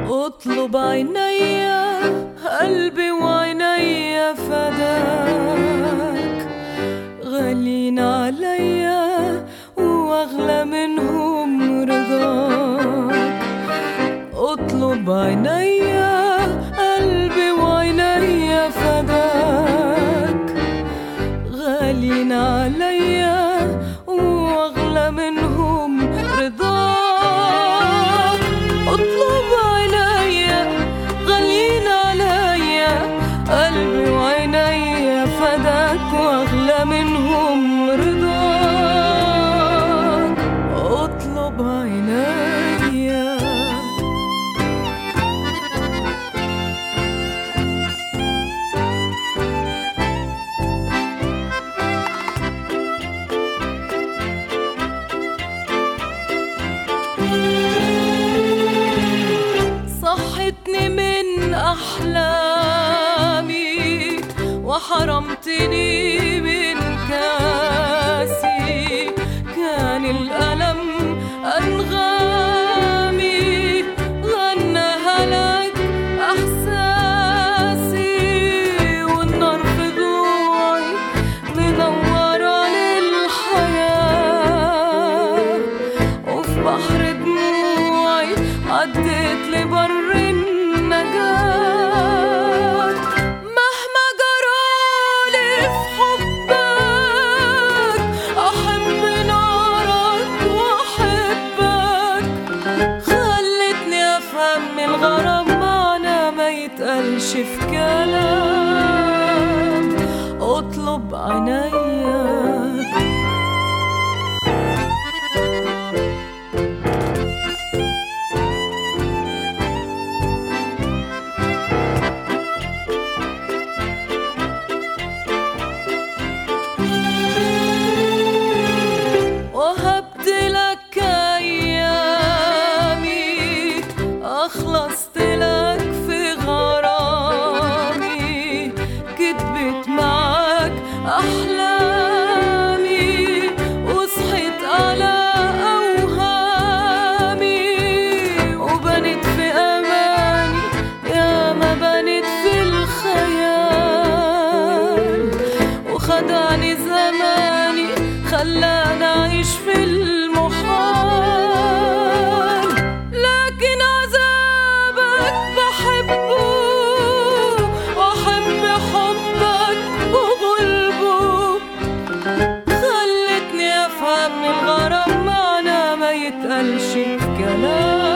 اطلب عيني قلبي وعيني فداك غالين عليا واغلى منهم رضاك اطلب عيني قلبي وعيني فداك غالين عليا واغلى منهم رضاك اطلب عينيا غاليين عليا قلبي وعينيا فداك واغلى منهم رضاك اطلب عينيا صحتني من أحلامي وحرمتني من كاسي كان الألم أنغامي غناها لك إحساسي والنار في ضلوعي منورة للحياة وفي بحر دموعي عديت لبر النجاة مهما جرالي في حبك أحب نارك وأحبك خلتني أفهم من الغرام معنى ما يتقالش في كلام اطلب عينيا وهبت لك أيامي أخلصت لك في غرامي كتبت معاك أحلامي وصحيت على أوهامي وبنت في أماني يا ما بنت في الخيال وخدعني زماني خلاني أعيش في المحال لكن عذابك بحبه وأحب حبك وغلبه خلتني أفهم من الغرام معنى ما يتقالش في كلام